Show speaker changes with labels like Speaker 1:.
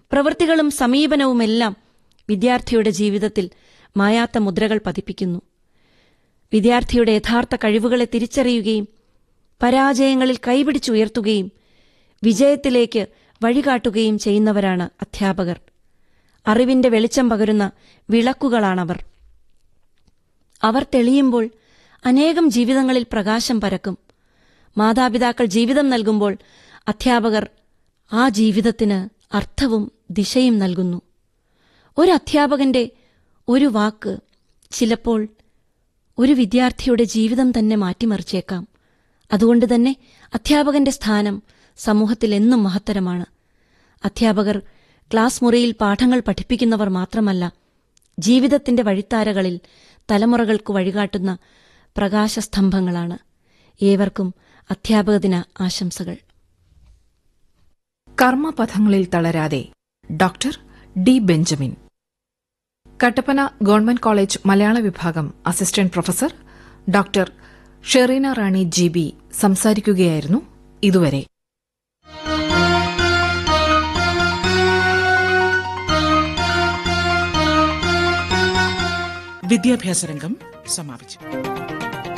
Speaker 1: പ്രവൃത്തികളും സമീപനവുമെല്ലാം വിദ്യാർത്ഥിയുടെ ജീവിതത്തിൽ മായാത്ത മുദ്രകൾ പതിപ്പിക്കുന്നു വിദ്യാർത്ഥിയുടെ യഥാർത്ഥ കഴിവുകളെ തിരിച്ചറിയുകയും പരാജയങ്ങളിൽ കൈപിടിച്ചുയർത്തുകയും വിജയത്തിലേക്ക് വഴികാട്ടുകയും ചെയ്യുന്നവരാണ് അധ്യാപകർ അറിവിന്റെ വെളിച്ചം പകരുന്ന വിളക്കുകളാണവർ അവർ തെളിയുമ്പോൾ അനേകം ജീവിതങ്ങളിൽ പ്രകാശം പരക്കും മാതാപിതാക്കൾ ജീവിതം നൽകുമ്പോൾ അധ്യാപകർ ആ ജീവിതത്തിന് അർത്ഥവും ദിശയും നൽകുന്നു ഒരു അധ്യാപകന്റെ ഒരു വാക്ക് ചിലപ്പോൾ ഒരു വിദ്യാർത്ഥിയുടെ ജീവിതം തന്നെ മാറ്റിമറിച്ചേക്കാം അതുകൊണ്ട് തന്നെ അധ്യാപകന്റെ സ്ഥാനം സമൂഹത്തിൽ എന്നും മഹത്തരമാണ് അധ്യാപകർ ക്ലാസ് മുറിയിൽ പാഠങ്ങൾ പഠിപ്പിക്കുന്നവർ മാത്രമല്ല ജീവിതത്തിന്റെ വഴിത്താരകളിൽ തലമുറകൾക്ക് വഴികാട്ടുന്ന പ്രകാശസ്തംഭങ്ങളാണ് ഏവർക്കും അധ്യാപക ദിന ആശംസകൾ
Speaker 2: കർമ്മപഥങ്ങളിൽ തളരാതെ doctor D Benjamin Kattappana government college മലയാള വിഭാഗം assistant professor doctor Shereena Rani G B സംസാരിക്കുകയായിരുന്നു ഇതുവരെ
Speaker 3: വിദ്യാഭ്യാസ രംഗം സമാപിച്ചു